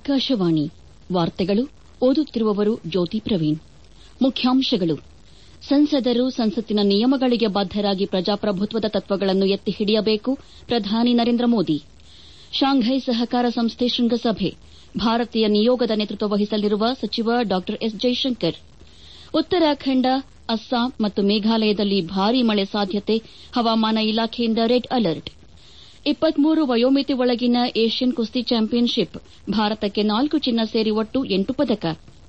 ಆಕಾಶವಾಣಿ ವಾರ್ತೆಗಳು ಓದುತ್ತಿರುವವರು ಜ್ಯೋತಿ ಪ್ರವೀಣ್ ಮುಖ್ಯಾಂಶಗಳು ಸಂಸದರು ಸಂಸತ್ತಿನ ನಿಯಮಗಳಿಗೆ ಬದ್ದರಾಗಿ ಪ್ರಜಾಪ್ರಭುತ್ವದ ತತ್ವಗಳನ್ನು ಎತ್ತಿ ಹಿಡಿಯಬೇಕು ಪ್ರಧಾನಿ ನರೇಂದ್ರ ಮೋದಿ ಶಾಂಘೈ ಸಹಕಾರ ಸಂಸ್ಥೆ ಶೃಂಗಸಭೆ ಭಾರತೀಯ ನಿಯೋಗದ ನೇತೃತ್ವ ವಹಿಸಲಿರುವ ಸಚಿವ ಡಾ ಎಸ್ ಜೈಶಂಕರ್ ಉತ್ತರಾಖಂಡ ಅಸ್ಸಾಂ ಮತ್ತು ಮೇಘಾಲಯದಲ್ಲಿ ಭಾರೀ ಮಳೆ ಸಾಧ್ಯತೆ ಹವಾಮಾನ ಇಲಾಖೆಯಿಂದ ರೆಡ್ ಅಲರ್ಟ್ ವಯೋಮಿತಿ ಒಳಗಿನ ಏಷ್ಯನ್ ಕುಸ್ತಿ ಚಾಂಪಿಯನ್ಶಿಪ್ ಭಾರತಕ್ಕೆ ನಾಲ್ಕು ಚಿನ್ನ ಸೇರಿ ಒಟ್ಟು ಎಂಟು ಪದಕ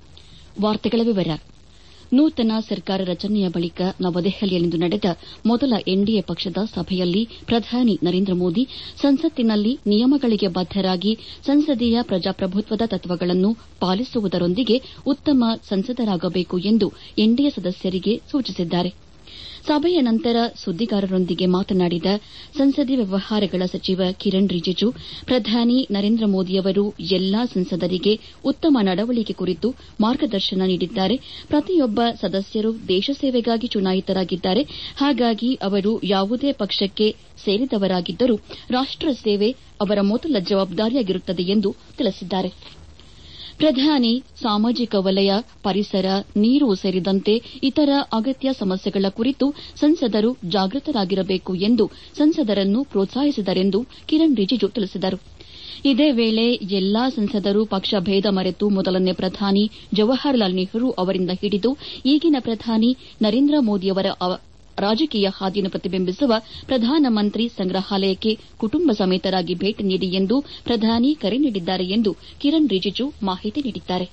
ನೂತನ ಸರ್ಕಾರ ರಚನೆಯ ಬಳಿಕ ನವದೆಹಲಿಯಲ್ಲಿಂದು ನಡೆದ ಮೊದಲ ಎನ್ಡಿಎ ಪಕ್ಷದ ಸಭೆಯಲ್ಲಿ ಪ್ರಧಾನಿ ನರೇಂದ್ರ ಮೋದಿ ಸಂಸತ್ತಿನಲ್ಲಿ ನಿಯಮಗಳಿಗೆ ಬದ್ದರಾಗಿ ಸಂಸದೀಯ ಪ್ರಜಾಪ್ರಭುತ್ವದ ತತ್ವಗಳನ್ನು ಪಾಲಿಸುವುದರೊಂದಿಗೆ ಉತ್ತಮ ಸಂಸದರಾಗಬೇಕು ಎಂದು ಎನ್ಡಿಎ ಸದಸ್ಯರಿಗೆ ಸೂಚಿಸಿದ್ದಾರೆ ಸಭೆಯ ನಂತರ ಸುದ್ದಿಗಾರರೊಂದಿಗೆ ಮಾತನಾಡಿದ ಸಂಸದೀಯ ವ್ಯವಹಾರಗಳ ಸಚಿವ ಕಿರಣ್ ರಿಜಿಜು ಪ್ರಧಾನಿ ನರೇಂದ್ರ ಮೋದಿಯವರು ಎಲ್ಲಾ ಸಂಸದರಿಗೆ ಉತ್ತಮ ನಡವಳಿಕೆ ಕುರಿತು ಮಾರ್ಗದರ್ಶನ ನೀಡಿದ್ದಾರೆ ಪ್ರತಿಯೊಬ್ಬ ಸದಸ್ಯರು ದೇಶ ಸೇವೆಗಾಗಿ ಚುನಾಯಿತರಾಗಿದ್ದಾರೆ ಹಾಗಾಗಿ ಅವರು ಯಾವುದೇ ಪಕ್ಷಕ್ಕೆ ಸೇರಿದವರಾಗಿದ್ದರೂ ರಾಷ್ಟ ಸೇವೆ ಅವರ ಮೊದಲ ಜವಾಬ್ದಾರಿಯಾಗಿರುತ್ತದೆ ಎಂದು ತಿಳಿಸಿದ್ದಾರೆ ಪ್ರಧಾನಿ ಸಾಮಾಜಿಕ ವಲಯ ಪರಿಸರ ನೀರು ಸೇರಿದಂತೆ ಇತರ ಅಗತ್ಯ ಸಮಸ್ಯೆಗಳ ಕುರಿತು ಸಂಸದರು ಜಾಗೃತರಾಗಿರಬೇಕು ಎಂದು ಸಂಸದರನ್ನು ಪ್ರೋತ್ಸಾಹಿಸಿದರೆಂದು ಕಿರಣ್ ರಿಜಿಜು ತಿಳಿಸಿದರು ಇದೇ ವೇಳೆ ಎಲ್ಲಾ ಸಂಸದರು ಪಕ್ಷ ಭೇದ ಮರೆತು ಮೊದಲನೇ ಪ್ರಧಾನಿ ಜವಾಹರಲಾಲ್ ನೆಹರು ಅವರಿಂದ ಹಿಡಿದು ಈಗಿನ ಪ್ರಧಾನಿ ನರೇಂದ್ರ ಮೋದಿಯವರ ರಾಜಕೀಯ ಹಾದಿಯನ್ನು ಪ್ರತಿಬಿಂಬಿಸುವ ಪ್ರಧಾನಮಂತ್ರಿ ಸಂಗ್ರಹಾಲಯಕ್ಕೆ ಕುಟುಂಬ ಸಮೇತರಾಗಿ ಭೇಟಿ ನೀಡಿ ಎಂದು ಪ್ರಧಾನಿ ಕರೆ ನೀಡಿದ್ದಾರೆ ಎಂದು ಕಿರಣ್ ರಿಜಿಜು ಮಾಹಿತಿ ನೀಡಿದ್ದಾರೆ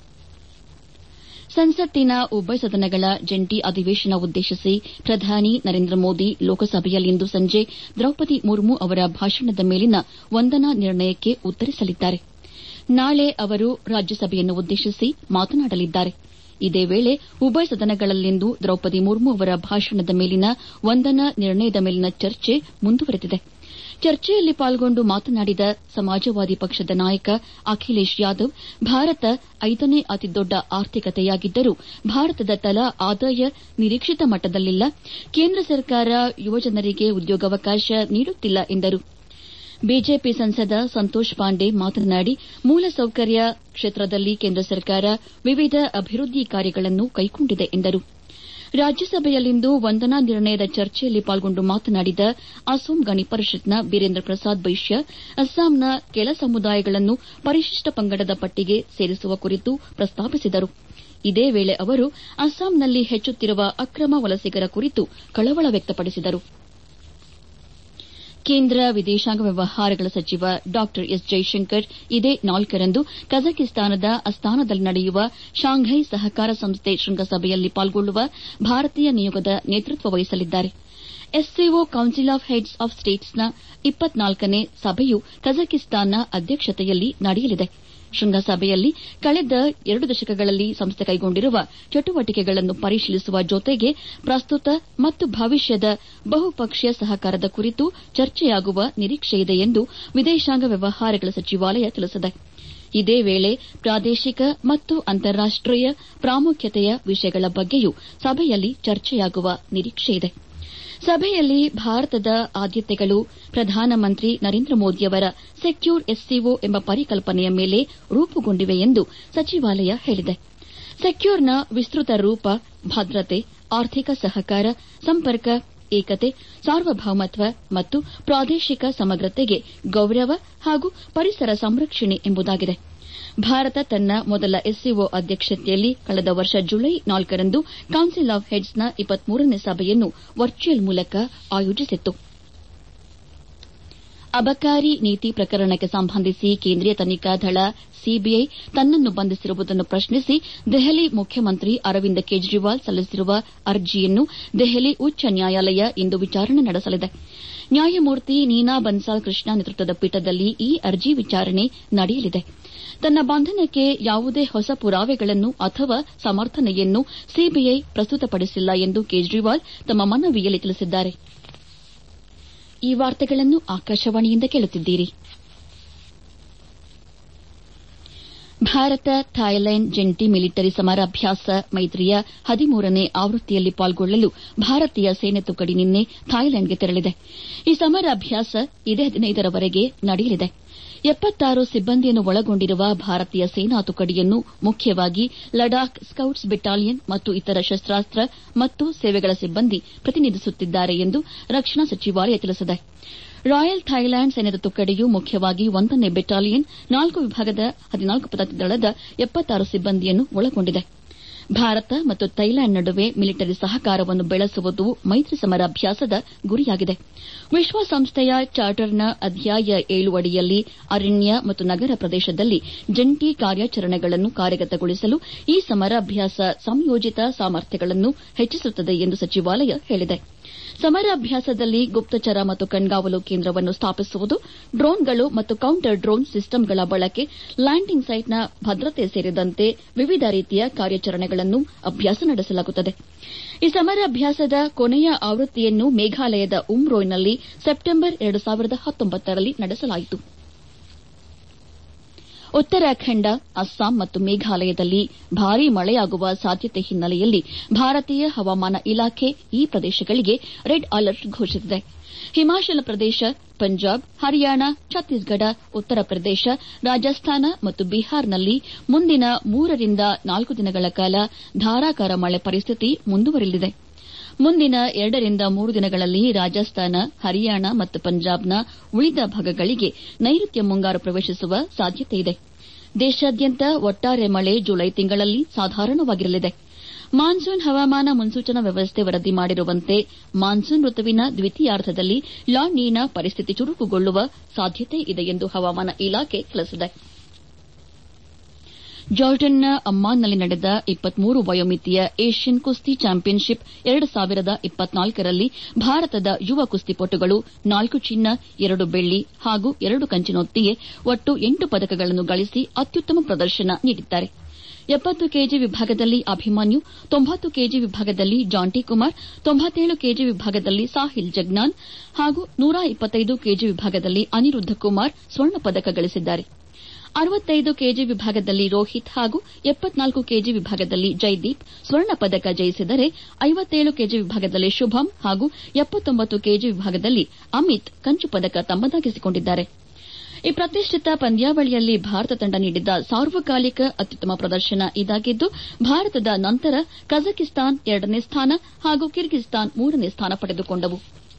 ಸಂಸತ್ತಿನ ಉಭಯ ಸದನಗಳ ಜಂಟಿ ಅಧಿವೇಶನ ಉದ್ದೇಶಿಸಿ ಪ್ರಧಾನಿ ನರೇಂದ್ರ ಮೋದಿ ಲೋಕಸಭೆಯಲ್ಲಿಂದು ಸಂಜೆ ದ್ರೌಪದಿ ಮುರ್ಮು ಅವರ ಭಾಷಣದ ಮೇಲಿನ ವಂದನಾ ನಿರ್ಣಯಕ್ಕೆ ಉತ್ತರಿಸಲಿದ್ದಾರೆ ನಾಳೆ ಅವರು ರಾಜ್ಯಸಭೆಯನ್ನು ಉದ್ದೇಶಿಸಿ ಮಾತನಾಡಲಿದ್ದಾರೆ ಇದೇ ವೇಳೆ ಉಭಯ ಸದನಗಳಲ್ಲಿಂದು ದ್ರೌಪದಿ ಮುರ್ಮು ಅವರ ಭಾಷಣದ ಮೇಲಿನ ವಂದನಾ ನಿರ್ಣಯದ ಮೇಲಿನ ಚರ್ಚೆ ಮುಂದುವರೆದಿದೆ ಚರ್ಚೆಯಲ್ಲಿ ಪಾಲ್ಗೊಂಡು ಮಾತನಾಡಿದ ಸಮಾಜವಾದಿ ಪಕ್ಷದ ನಾಯಕ ಅಖಿಲೇಶ್ ಯಾದವ್ ಭಾರತ ಐದನೇ ಅತಿದೊಡ್ಡ ಆರ್ಥಿಕತೆಯಾಗಿದ್ದರೂ ಭಾರತದ ತಲಾ ಆದಾಯ ನಿರೀಕ್ಷಿತ ಮಟ್ಟದಲ್ಲಿಲ್ಲ ಕೇಂದ್ರ ಸರ್ಕಾರ ಯುವಜನರಿಗೆ ಉದ್ಯೋಗಾವಕಾಶ ನೀಡುತ್ತಿಲ್ಲ ಎಂದರು ಬಿಜೆಪಿ ಸಂಸದ ಸಂತೋಷ್ ಪಾಂಡೆ ಮಾತನಾಡಿ ಮೂಲಸೌಕರ್ಯ ಕ್ಷೇತ್ರದಲ್ಲಿ ಕೇಂದ್ರ ಸರ್ಕಾರ ವಿವಿಧ ಅಭಿವೃದ್ದಿ ಕಾರ್ಯಗಳನ್ನು ಕೈಗೊಂಡಿದೆ ಎಂದರು ರಾಜ್ಯಸಭೆಯಲ್ಲಿಂದು ವಂದನಾ ನಿರ್ಣಯದ ಚರ್ಚೆಯಲ್ಲಿ ಪಾಲ್ಗೊಂಡು ಮಾತನಾಡಿದ ಅಸೋಂ ಗಣಿ ಪರಿಷತ್ನ ಬೀರೇಂದ್ರ ಪ್ರಸಾದ್ ಬೈಶ್ಯ ಅಸ್ಸಾಂನ ಕೆಲ ಸಮುದಾಯಗಳನ್ನು ಪರಿಶಿಷ್ಟ ಪಂಗಡದ ಪಟ್ಟಿಗೆ ಸೇರಿಸುವ ಕುರಿತು ಪ್ರಸ್ತಾಪಿಸಿದರು ಇದೇ ವೇಳೆ ಅವರು ಅಸ್ಸಾಂನಲ್ಲಿ ಹೆಚ್ಚುತ್ತಿರುವ ಅಕ್ರಮ ವಲಸಿಗರ ಕುರಿತು ಕಳವಳ ವ್ಯಕ್ತಪಡಿಸಿದರು ಕೇಂದ್ರ ವಿದೇಶಾಂಗ ವ್ಯವಹಾರಗಳ ಸಚಿವ ಡಾ ಎಸ್ ಜೈಶಂಕರ್ ಇದೇ ನಾಲ್ಕರಂದು ಕಜಕಿಸ್ತಾನದ ಅಸ್ತಾನದಲ್ಲಿ ನಡೆಯುವ ಶಾಂಘೈ ಸಹಕಾರ ಸಂಸ್ಥೆ ಶೃಂಗಸಭೆಯಲ್ಲಿ ಪಾಲ್ಗೊಳ್ಳುವ ಭಾರತೀಯ ನಿಯೋಗದ ನೇತೃತ್ವ ವಹಿಸಲಿದ್ದಾರೆ SCO council of heads of ಸ್ಟೇಟ್ಸ್ನ ಇಪ್ಪತ್ನಾಲ್ಕನೇ ಸಭೆಯು ಕಜಕಿಸ್ತಾನ್ನ ಅಧ್ಯಕ್ಷತೆಯಲ್ಲಿ ನಡೆಯಲಿದೆ ಶೃಂಗಸಭೆಯಲ್ಲಿ ಕಳೆದ ಎರಡು ದಶಕಗಳಲ್ಲಿ ಸಂಸ್ಥೆ ಕೈಗೊಂಡಿರುವ ಚಟುವಟಿಕೆಗಳನ್ನು ಪರಿಶೀಲಿಸುವ ಜೊತೆಗೆ ಪ್ರಸ್ತುತ ಮತ್ತು ಭವಿಷ್ಯದ ಬಹುಪಕ್ಷೀಯ ಸಹಕಾರದ ಕುರಿತು ಚರ್ಚೆಯಾಗುವ ನಿರೀಕ್ಷೆಯಿದೆ ಎಂದು ವಿದೇಶಾಂಗ ವ್ಯವಹಾರಗಳ ಸಚಿವಾಲಯ ತಿಳಿಸಿದೆ ಇದೇ ವೇಳೆ ಪ್ರಾದೇಶಿಕ ಮತ್ತು ಅಂತಾರಾಷ್ಟೀಯ ಪ್ರಾಮುಖ್ಯತೆಯ ವಿಷಯಗಳ ಬಗ್ಗೆಯೂ ಸಭೆಯಲ್ಲಿ ಚರ್ಚೆಯಾಗುವ ನಿರೀಕ್ಷೆಯಿದೆ ಸಭೆಯಲ್ಲಿ ಭಾರತದ ಆದ್ಯತೆಗಳು ಪ್ರಧಾನಮಂತ್ರಿ ನರೇಂದ್ರ ಮೋದಿಯವರ ಸೆಕ್ಯೂರ್ ಎಸ್ಸಿಒ ಎಂಬ ಪರಿಕಲ್ಪನೆಯ ಮೇಲೆ ರೂಪುಗೊಂಡಿವೆ ಎಂದು ಸಚಿವಾಲಯ ಹೇಳಿದೆ ಸೆಕ್ಯೂರ್ನ ವಿಸ್ತೃತ ರೂಪ ಭದ್ರತೆ ಆರ್ಥಿಕ ಸಹಕಾರ ಸಂಪರ್ಕ ಏಕತೆ ಸಾರ್ವಭೌಮತ್ವ ಮತ್ತು ಪ್ರಾದೇಶಿಕ ಸಮಗ್ರತೆಗೆ ಗೌರವ ಹಾಗೂ ಪರಿಸರ ಸಂರಕ್ಷಣೆ ಎಂಬುದಾಗಿದೆ ಭಾರತ ತನ್ನ ಮೊದಲ ಎಸ್ಸಿಒ ಅಧ್ಯಕ್ಷತೆಯಲ್ಲಿ ಕಳೆದ ವರ್ಷ ಜುಲೈ ನಾಲ್ಕರಂದು ಕೌನ್ಸಿಲ್ ಆಫ್ ಹೆಡ್ಸ್ನ ಇಪ್ಪತ್ಮೂರನೇ ಸಭೆಯನ್ನು ವರ್ಚುವಲ್ ಮೂಲಕ ಆಯೋಜಿಸಿತ್ತು ಅಬಕಾರಿ ನೀತಿ ಪ್ರಕರಣಕ್ಕೆ ಸಂಬಂಧಿಸಿ ಕೇಂದ್ರೀಯ ತನಿಖಾ ದಳ ಸಿಬಿಐ ತನ್ನನ್ನು ಬಂಧಿಸಿರುವುದನ್ನು ಪ್ರಶ್ನಿಸಿ ದೆಹಲಿ ಮುಖ್ಯಮಂತ್ರಿ ಅರವಿಂದ್ ಕೇಜ್ರಿವಾಲ್ ಸಲ್ಲಿಸಿರುವ ಅರ್ಜಿಯನ್ನು ದೆಹಲಿ ಉಚ್ಚ ನ್ಯಾಯಾಲಯ ಇಂದು ವಿಚಾರಣೆ ನಡೆಸಲಿದೆ ನ್ಯಾಯಮೂರ್ತಿ ನೀನಾ ಬನ್ಸಾಲ್ ಕೃಷ್ಣ ನೇತೃತ್ವದ ಪೀಠದಲ್ಲಿ ಈ ಅರ್ಜಿ ವಿಚಾರಣೆ ನಡೆಯಲಿದೆ ತನ್ನ ಬಂಧನಕ್ಕೆ ಯಾವುದೇ ಹೊಸ ಪುರಾವೆಗಳನ್ನು ಅಥವಾ ಸಮರ್ಥನೆಯನ್ನು ಸಿಬಿಐ ಪ್ರಸ್ತುತಪಡಿಸಿಲ್ಲ ಎಂದು ಕೇಜ್ರಿವಾಲ್ ತಮ್ಮ ಮನವಿಯಲ್ಲಿ ತಿಳಿಸಿದ್ದಾರೆ ಈ ವಾರ್ತೆಗಳನ್ನು ಆಕಾಶವಾಣಿಯಿಂದ ಕೇಳುತ್ತಿದ್ದೀರಿ ಭಾರತ ಥಾಯ್ಲೆಂಡ್ ಜಂಟಿ ಮಿಲಿಟರಿ ಸಮರಾಭ್ಯಾಸ ಮೈತ್ರಿಯ ಹದಿಮೂರನೇ ಆವೃತ್ತಿಯಲ್ಲಿ ಪಾಲ್ಗೊಳ್ಳಲು ಭಾರತೀಯ ಸೇನೆ ತುಕಡಿ ನಿನ್ನೆ ಥಾಯ್ಲೆಂಡ್ಗೆ ತೆರಳಿದೆ ಈ ಸಮರಾಭ್ಯಾಸ ಇದೇ ಹದಿನೈದರವರೆಗೆ ನಡೆಯಲಿದೆ ಎಪ್ಪತ್ತಾರು ಸಿಬ್ಬಂದಿಯನ್ನು ಒಳಗೊಂಡಿರುವ ಭಾರತೀಯ ಸೇನಾ ತುಕಡಿಯನ್ನು ಮುಖ್ಯವಾಗಿ ಲಡಾಖ್ ಸ್ಕೌಟ್ಸ್ ಬೆಟಾಲಿಯನ್ ಮತ್ತು ಇತರ ಶಸ್ತಾಸ್ತ್ರ ಮತ್ತು ಸೇವೆಗಳ ಸಿಬ್ಬಂದಿ ಪ್ರತಿನಿಧಿಸುತ್ತಿದ್ದಾರೆ ಎಂದು ರಕ್ಷಣಾ ಸಚಿವಾಲಯ ತಿಳಿಸಿದೆ ರಾಯಲ್ ಥೈಲ್ಯಾಂಡ್ ಸೈನ್ಯದ ತುಕಡಿಯು ಮುಖ್ಯವಾಗಿ ಒಂದನೇ ಬೆಟಾಲಿಯನ್ ನಾಲ್ಕು ವಿಭಾಗದ ಹದಿನಾಲ್ಕು ಪದಾತಿ ದಳದ ಎಪ್ಪತ್ತಾರು ಸಿಬ್ಬಂದಿಯನ್ನು ಒಳಗೊಂಡಿದೆ ಭಾರತ ಮತ್ತು ಥೈಲ್ಯಾಂಡ್ ನಡುವೆ ಮಿಲಿಟರಿ ಸಹಕಾರವನ್ನು ಬೆಳೆಸುವುದು ಮೈತ್ರಿ ಸಮರಾಭ್ಯಾಸದ ಗುರಿಯಾಗಿದೆ ವಿಶ್ವಸಂಸ್ಥೆಯ ಚಾರ್ಟರ್ನ ಅಧ್ಯಾಯ ಏಳು ಅಡಿಯಲ್ಲಿ ಅರಣ್ಯ ಮತ್ತು ನಗರ ಪ್ರದೇಶದಲ್ಲಿ ಜಂಟಿ ಕಾರ್ಯಾಚರಣೆಗಳನ್ನು ಕಾರ್ಯಗತಗೊಳಿಸಲು ಈ ಸಮರಾಭ್ಯಾಸ ಸಂಯೋಜಿತ ಸಾಮರ್ಥ್ಯಗಳನ್ನು ಹೆಚ್ಚಿಸುತ್ತದೆ ಎಂದು ಸಚಿವಾಲಯ ಹೇಳಿದೆ ಸಮರಾಭ್ಯಾಸದಲ್ಲಿ ಗುಪ್ತಚರ ಮತ್ತು ಕಣ್ಗಾವಲು ಕೇಂದ್ರವನ್ನು ಸ್ಥಾಪಿಸುವುದು ಡ್ರೋನ್ಗಳು ಮತ್ತು ಕೌಂಟರ್ ಡ್ರೋನ್ ಸಿಸ್ಟಂಗಳ ಬಳಕೆ ಲ್ಯಾಂಡಿಂಗ್ ಸೈಟ್ನ ಭದ್ರತೆ ಸೇರಿದಂತೆ ವಿವಿಧ ರೀತಿಯ ಕಾರ್ಯಾಚರಣೆಗಳನ್ನು ಅಭ್ಯಾಸ ನಡೆಸಲಾಗುತ್ತದೆ ಈ ಸಮರಾಭ್ಯಾಸದ ಕೊನೆಯ ಆವೃತ್ತಿಯನ್ನು ಮೇಘಾಲಯದ ಉಮ್ರೋಯ್ನಲ್ಲಿ ಸೆಪ್ಟೆಂಬರ್ ಎರಡು ಸಾವಿರದ ಹತ್ತೊಂಬತ್ತರಲ್ಲಿ ನಡೆಸಲಾಯಿತು ಉತ್ತರಾಖಂಡ ಅಸ್ಸಾಂ ಮತ್ತು ಮೇಘಾಲಯದಲ್ಲಿ ಭಾರೀ ಮಳೆಯಾಗುವ ಸಾಧ್ಯತೆ ಹಿನ್ನೆಲೆಯಲ್ಲಿ ಭಾರತೀಯ ಹವಾಮಾನ ಇಲಾಖೆ ಈ ಪ್ರದೇಶಗಳಿಗೆ ರೆಡ್ ಅಲರ್ಟ್ ಘೋಷಿಸಿದೆ ಹಿಮಾಚಲ ಪ್ರದೇಶ ಪಂಜಾಬ್ ಹರಿಯಾಣ ಛತ್ತೀಸ್ಗಢ ಉತ್ತರ ಪ್ರದೇಶ ರಾಜಸ್ಥಾನ ಮತ್ತು ಬಿಹಾರ್ನಲ್ಲಿ ಮುಂದಿನ ಮೂರರಿಂದ ನಾಲ್ಕು ದಿನಗಳ ಕಾಲ ಧಾರಾಕಾರ ಮಳೆ ಪರಿಸ್ಥಿತಿ ಮುಂದುವರಿಯಲಿದೆ ಮುಂದಿನ ಎರಡರಿಂದ ಮೂರು ದಿನಗಳಲ್ಲಿ ರಾಜಸ್ಥಾನ ಹರಿಯಾಣ ಮತ್ತು ಪಂಜಾಬ್ನ ಉಳಿದ ಭಾಗಗಳಿಗೆ ನೈಋತ್ಯ ಮುಂಗಾರು ಪ್ರವೇಶಿಸುವ ಸಾಧ್ಯತೆಯಿದೆ ದೇಶಾದ್ಯಂತ ಒಟ್ಟಾರೆ ಮಳೆ ಜುಲೈ ತಿಂಗಳಲ್ಲಿ ಸಾಧಾರಣವಾಗಿರಲಿದೆ ಮಾನ್ಸೂನ್ ಹವಾಮಾನ ಮುನ್ಸೂಚನಾ ವ್ಯವಸ್ಥೆ ವರದಿ ಮಾಡಿರುವಂತೆ ಮಾನ್ಸೂನ್ ಋತುವಿನ ದ್ವಿತೀಯಾರ್ಧದಲ್ಲಿ ಲಾ ನೀನಾ ಪರಿಸ್ಥಿತಿ ಚುರುಕುಗೊಳ್ಳುವ ಸಾಧ್ಯತೆ ಇದೆ ಎಂದು ಹವಾಮಾನ ಇಲಾಖೆ ತಿಳಿಸಿದೆ ಜಾರ್ಡನ್ನ ಅಮ್ಮಾನ್ನಲ್ಲಿ ನಡೆದ ಇಪ್ಪತ್ಮೂರು ವಯೋಮಿತಿಯ ಏಷ್ಯನ್ ಕುಸ್ತಿ ಚಾಂಪಿಯನ್ಶಿಪ್ ಎರಡು ಸಾವಿರದ ಇಪ್ಪತ್ನಾಲ್ಕರಲ್ಲಿ ಭಾರತದ ಯುವ ಕುಸ್ತಿಪಟುಗಳು ನಾಲ್ಕು ಚಿನ್ನ ಎರಡು ಬೆಳ್ಳಿ ಹಾಗೂ ಎರಡು ಕಂಚಿನೊತ್ತಿಗೆ ಒಟ್ಟು ಎಂಟು ಪದಕಗಳನ್ನು ಗಳಿಸಿ ಅತ್ಯುತ್ತಮ ಪ್ರದರ್ಶನ ನೀಡಿದ್ದಾರೆ ಎಪ್ಪತ್ತು ಕೆಜಿ ವಿಭಾಗದಲ್ಲಿ ಅಭಿಮನ್ಯು ತೊಂಬತ್ತು ಕೆಜಿ ವಿಭಾಗದಲ್ಲಿ ಜಾಂಟಿ ಕುಮಾರ್ ತೊಂಬತ್ತೇಳು ಕೆಜಿ ವಿಭಾಗದಲ್ಲಿ ಸಾಹಿಲ್ ಜಗ್ನಾನ್ ಹಾಗೂ ನೂರ ಇಪ್ಪತ್ತೈದು ಕೆಜಿ ವಿಭಾಗದಲ್ಲಿ ಅನಿರುದ್ಧ ಕುಮಾರ್ ಸ್ವರ್ಣ ಪದಕ ಗಳಿಸಿದ್ದಾರೆ ಅರವತ್ತೈದು ಕೆಜಿ ವಿಭಾಗದಲ್ಲಿ ರೋಹಿತ್ ಹಾಗೂ ಎಪ್ಪತ್ನಾಲ್ಕು ಕೆಜಿ ವಿಭಾಗದಲ್ಲಿ ಜೈದೀಪ್ ಸ್ವರ್ಣ ಪದಕ ಜಯಿಸಿದರೆ ಐವತ್ತೇಳು ಕೆಜಿ ವಿಭಾಗದಲ್ಲಿ ಶುಭಂ ಹಾಗೂ ಎಪ್ಪತ್ತೊಂಬತ್ತು ಕೆಜಿ ವಿಭಾಗದಲ್ಲಿ ಅಮಿತ್ ಕಂಚು ಪದಕ ತಮ್ಮದಾಗಿಸಿಕೊಂಡಿದ್ದಾರೆ ಈ ಪ್ರತಿಷ್ಠಿತ ಪಂದ್ಯಾವಳಿಯಲ್ಲಿ ಭಾರತ ತಂಡ ನೀಡಿದ್ದ ಸಾರ್ವಕಾಲಿಕ ಅತ್ಯುತ್ತಮ ಪ್ರದರ್ಶನ ಇದಾಗಿದ್ದು ಭಾರತದ ನಂತರ ಕಜಕಿಸ್ತಾನ್ ಎರಡನೇ ಸ್ಥಾನ ಹಾಗೂ ಕಿರ್ಗಿಸ್ತಾನ್ ಮೂರನೇ ಸ್ಥಾನ ಪಡೆದುಕೊಂಡವು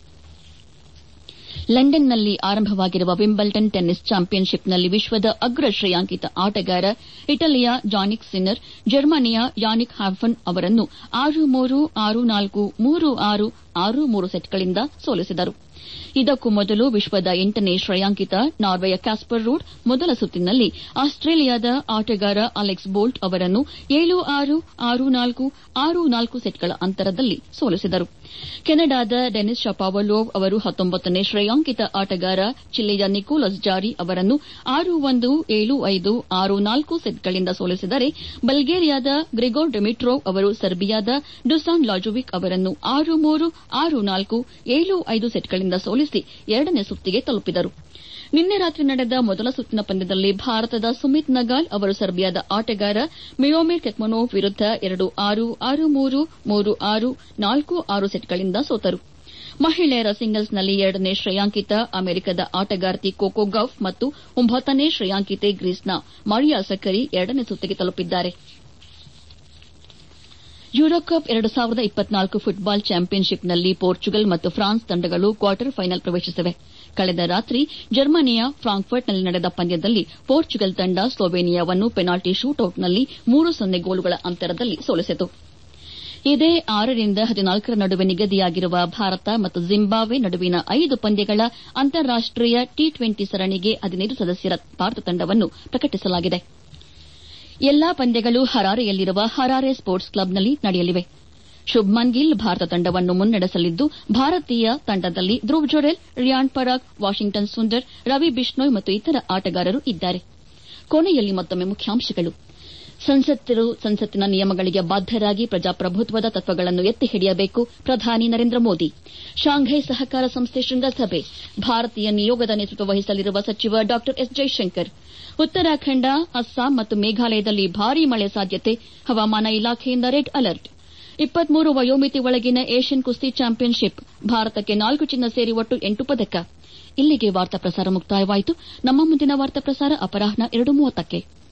ಲಂಡನ್ನಲ್ಲಿ ಆರಂಭವಾಗಿರುವ ವಿಂಬಲ್ಟನ್ ಟೆನ್ನಿಸ್ ಚಾಂಪಿಯನ್ಶಿಪ್ನಲ್ಲಿ ವಿಶ್ವದ ಅಗ್ರ ಶ್ರೇಯಾಂಕಿತ ಆಟಗಾರ ಇಟಲಿಯ ಜಾನಿಕ್ ಸಿನ್ನರ್ ಜರ್ಮನಿಯ ಯಾನಿಕ್ ಹ್ಯಾಫನ್ ಅವರನ್ನು ಆರು ಮೂರು ಆರು ನಾಲ್ಕು ಮೂರು ಆರು ಆರು ಮೂರು ಸೆಟ್ಗಳಿಂದ ಸೋಲಿಸಿದರು ಇದಕ್ಕೂ ಮೊದಲು ವಿಶ್ವದ ಎಂಟನೇ ಶ್ರೇಯಾಂಕಿತ ನಾರ್ವೆಯ ಕ್ಯಾಸ್ಪರ್ ರೂಡ್ ಮೊದಲ ಸುತ್ತಿನಲ್ಲಿ ಆಸ್ಟ್ರೇಲಿಯಾದ ಆಟಗಾರ ಅಲೆಕ್ಸ್ ಬೋಲ್ಟ್ ಅವರನ್ನು ಏಳು ಆರು ಆರು ನಾಲ್ಕು ಆರು ನಾಲ್ಕು ಸೆಟ್ಗಳ ಅಂತರದಲ್ಲಿ ಸೋಲಿಸಿದರು ಕೆನಡಾದ ಡೆನಿಸ್ ಶಪಾವಲೋವ್ ಅವರು ಹತ್ತೊಂಬತ್ತನೇ ಶ್ರೇಯಾಂಕಿತ ಆಟಗಾರ ಚಿಲೆಯ ನಿಕೋಲಸ್ ಜಾರಿ ಅವರನ್ನು ಆರು ಒಂದು ಏಳು ಐದು ಆರು ನಾಲ್ಕು ಸೆಟ್ಗಳಿಂದ ಸೋಲಿಸಿದರೆ ಬಲ್ಗೇರಿಯಾದ ಗ್ರಿಗೋರ್ ಡೆಮಿಟ್ರೋವ್ ಅವರು ಸರ್ಬಿಯಾದ ಡುಸಾನ್ ಲಾಜೋವಿಕ್ ಅವರನ್ನು ಆರು ಮೂರು ಆರು ನಾಲ್ಕು ಏಳು ಐದು ಸೆಟ್ಗಳಿಂದ ಸೋಲಿಸಿ ಎರಡನೇ ಸುತ್ತಿಗೆ ತಲುಪಿದರು ನಿನ್ನೆ ರಾತ್ರಿ ನಡೆದ ಮೊದಲ ಸುತ್ತಿನ ಪಂದ್ಯದಲ್ಲಿ ಭಾರತದ ಸುಮಿತ್ ನಗಾಲ್ ಅವರು ಸರ್ಬಿಯಾದ ಆಟಗಾರ ಮಿಯೋಮಿರ್ ಕೆಕ್ಮನೋವ್ ವಿರುದ್ದ ಎರಡು ಆರು ಆರು ಮೂರು ಮೂರು ಆರು ನಾಲ್ಕು ಆರು ಸೆಟ್ಗಳಿಂದ ಸೋತರು ಮಹಿಳೆಯರ ಸಿಂಗಲ್ಸ್ನಲ್ಲಿ ಎರಡನೇ ಶ್ರೇಯಾಂಕಿತ ಅಮೆರಿಕದ ಆಟಗಾರ್ತಿ ಕೋಕೋ ಗೌಫ್ ಮತ್ತು ಒಂಬತ್ತನೇ ಶ್ರೇಯಾಂಕಿತೆ ಗ್ರೀಸ್ನ ಮರಿಯಾ ಸಕ್ಕರಿ ಎರಡನೇ ಸುತ್ತಿಗೆ ತಲುಪಿದ್ದಾರೆ ಯೂರೋಕಪ್ ಎರಡು ಸಾವಿರದ ಇಪ್ಪತ್ನಾಲ್ಕು ಫುಟ್ಬಾಲ್ ಚಾಂಪಿಯನ್ಶಿಪ್ನಲ್ಲಿ ಪೋರ್ಚುಗಲ್ ಮತ್ತು ಫ್ರಾನ್ಸ್ ತಂಡಗಳು ಕ್ವಾರ್ಟರ್ ಫೈನಲ್ ಪ್ರವೇಶಿಸಿವೆ ಕಳೆದ ರಾತ್ರಿ ಜರ್ಮನಿಯ ಫ್ರಾಂಕ್ಫರ್ಟ್ನಲ್ಲಿ ನಡೆದ ಪಂದ್ಯದಲ್ಲಿ ಪೋರ್ಚುಗಲ್ ತಂಡ ಸ್ಲೋವೇನಿಯಾವನ್ನು ಪೆನಾಲ್ಟಿ ಶೂಟೌಟ್ನಲ್ಲಿ ಮೂರು ಸೊನ್ನೆ ಗೋಲುಗಳ ಅಂತರದಲ್ಲಿ ಸೋಲಿಸಿತು ಇದೇ ಆರರಿಂದ ಹದಿನಾಲ್ಕರ ನಡುವೆ ನಿಗದಿಯಾಗಿರುವ ಭಾರತ ಮತ್ತು ಜಿಂಬಾಬ್ವೆ ನಡುವಿನ ಐದು ಪಂದ್ಯಗಳ ಅಂತಾರಾಷ್ಟೀಯ ಟಿ ಟ್ವೆಂಟಿ ಸರಣಿಗೆ ಹದಿನೈದು ಸದಸ್ಯರ ಭಾರತ ತಂಡವನ್ನು ಪ್ರಕಟಿಸಲಾಗಿದೆ ಎಲ್ಲಾ ಪಂದ್ಯಗಳು ಹರಾರೆಯಲ್ಲಿರುವ ಹರಾರೆ ಸ್ಪೋರ್ಟ್ಸ್ ಕ್ಲಬ್ನಲ್ಲಿ ನಡೆಯಲಿವೆ ಶುಭ್ಮನ್ ಗಿಲ್ ಭಾರತ ತಂಡವನ್ನು ಮುನ್ನಡೆಸಲಿದ್ದು ಭಾರತೀಯ ತಂಡದಲ್ಲಿ ಧ್ರುವ್ ಜೊರೆಲ್ ರಿಯಾನ್ ಪರಾಗ್ ವಾಷಿಂಗ್ಟನ್ ಸುಂದರ್ ರವಿ ಬಿಷ್ಣೋಯ್ ಮತ್ತು ಇತರ ಆಟಗಾರರು ಇದ್ದಾರೆ ಕೊನೆಯಲ್ಲಿ ಮತ್ತೊಮ್ಮೆ ಮುಖ್ಯಾಂಶಗಳು ಸಂಸತ್ತರು ಸಂಸತ್ತಿನ ನಿಯಮಗಳಿಗೆ ಬದ್ದರಾಗಿ ಪ್ರಜಾಪ್ರಭುತ್ವದ ತತ್ವಗಳನ್ನು ಎತ್ತಿ ಹಿಡಿಯಬೇಕು ಪ್ರಧಾನಿ ನರೇಂದ್ರ ಮೋದಿ ಶಾಂಘೈ ಸಹಕಾರ ಸಂಸ್ಥೆ ಶೃಂಗಸಭೆ ಭಾರತೀಯ ನಿಯೋಗದ ನೇತೃತ್ವ ವಹಿಸಲಿರುವ ಸಚಿವ ಡಾ ಎಸ್ ಜೈಶಂಕರ್ ಉತ್ತರಾಖಂಡ ಅಸ್ಸಾಂ ಮತ್ತು ಮೇಘಾಲಯದಲ್ಲಿ ಭಾರೀ ಮಳೆ ಸಾಧ್ಯತೆ ಹವಾಮಾನ ಇಲಾಖೆಯಿಂದ ರೆಡ್ ಅಲರ್ಟ್ ಇಪ್ಪತ್ಮೂರು ವಯೋಮಿತಿ ಒಳಗಿನ ಏಷ್ಯನ್ ಕುಸ್ತಿ ಚಾಂಪಿಯನ್ಶಿಪ್ ಭಾರತಕ್ಕೆ ನಾಲ್ಕು ಚಿನ್ನ ಸೇರಿ ಒಟ್ಟು ಎಂಟು ಪದಕ ಇಲ್ಲಿಗೆ ವಾರ್ತಾ ಪ್ರಸಾರ ಮುಕ್ತಾಯವಾಯಿತು ನಮ್ಮ ಮುಂದಿನ ವಾರ್ತಾ ಪ್ರಸಾರ ಅಪರಾಹ್ನ ಎರಡು ಮೂವತ್ತಕ್ಕೆ